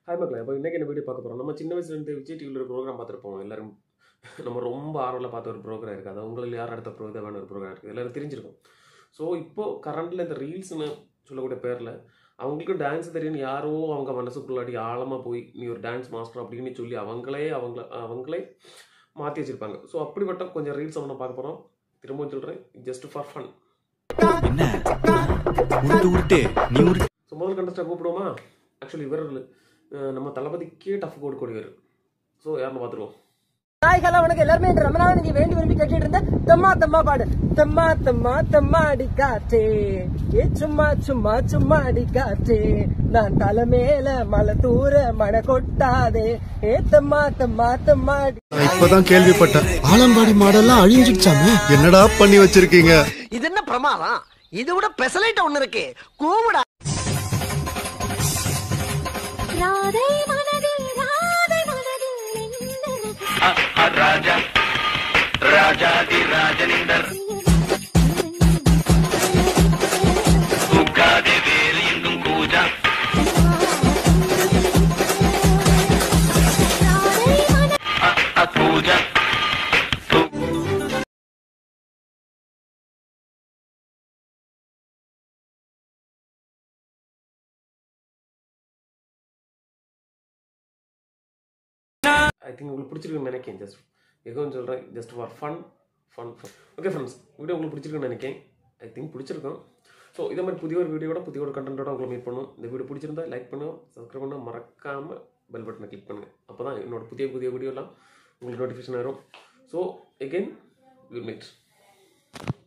hi மக்களே இப்போ இன்றைக்கி என்ன வீடியோ பார்க்க போகிறோம் நம்ம சின்ன வயசுலேருந்து விஜய் டிவியில் ஒரு ப்ரோக்ராம் பார்த்துருப்போம் எல்லாரும் நம்ம ரொம்ப ஆர்வத்தில் பார்த்த ஒரு ப்ரோக்ராம் இருக்குது அது உங்களுக்கு யார் அடுத்த ப்ரோ இதை ஒரு ப்ரோக்ராம் இருக்குது எல்லாரும் தெரிஞ்சிருக்கும் ஸோ இப்போது கரண்டில் இந்த ரீல்ஸ்னு சொல்லக்கூடிய பேரில் அவங்களுக்கும் டான்ஸ் தெரியும்னு யாரோ அவங்க மனசுக்குள்ளாடி ஆழமாக போய் நீ ஒரு டான்ஸ் மாஸ்டர் அப்படின்னு சொல்லி அவங்களே அவங்கள அவங்களே மாற்றி வச்சுருப்பாங்க ஸோ அப்படிப்பட்ட கொஞ்சம் ரீல்ஸ் நம்ம பார்க்க போகிறோம் திரும்பவும் சொல்கிறேன் ஜஸ்ட் ஃபார் ஃபன் என்ன உருட்டு உருட்டு நீ உருட்டு ஸோ முதல் கண்டஸ்டாக கூப்பிடுவோமா ஆக்சுவலி இவர் அஹ், நம்ம தளபதிக்கே டஃப் கோடு கூடியவர் ஸோ யாருன்னு பார்த்துருவோம் நாய்களா உனக்கு எல்லாருமே என்று ரொம்ப நாள் நீங்க வேண்டி விரும்பி கேட்டுட்டு இருந்த தம்மா தம்மா பாடு தம்மா தம்மா தம்மா அடி காற்றே ஏ சும்மா சும்மா சும்மா அடி காற்றே நான் தலை மேல மலை தூர மழை கொட்டாதே ஏ தம்மா தம்மா தம்மா அடி நான் இப்பதான் கேள்விப்பட்டேன் ஆலம்பாடி மாடெல்லாம் அழிஞ்சிடுச்சாமே என்னடா பண்ணி வச்சிருக்கீங்க இது என்ன பிரமாதம் இது விட பெசலைட் ஒண்ணு இருக்கு கூவுடா ராதை மனதில் ராதை மனதில் என்ன ராதை மனதில் ஐ திங்க் உங்களுக்கு பிடிச்சிருக்குன்னு நினைக்கிறேன் ஜஸ்ட் எகவும் சொல்கிறேன் just for fun fun fun okay friends video உங்களுக்கு பிடிச்சிருக்குன்னு நினைக்கிறேன் ஐ திங்க் பிடிச்சிருக்கும் ஸோ இதே மாதிரி புதிய ஒரு வீடியோட புதிய ஒரு கண்டென்ட்டோட உங்களை மீட் பண்ணும் இந்த வீடியோ பிடிச்சிருந்தா லைக் பண்ணுங்க சப்ஸ்கிரைப் பண்ண மறக்காமல் பெல் பட்டனை கிளிக் பண்ணுங்கள் அப்போ தான் என்னோட புதிய புதிய வீடியோலாம் உங்களுக்கு நோட்டிஃபிகேஷன் வரும் ஸோ எகெயின் வில் மீட்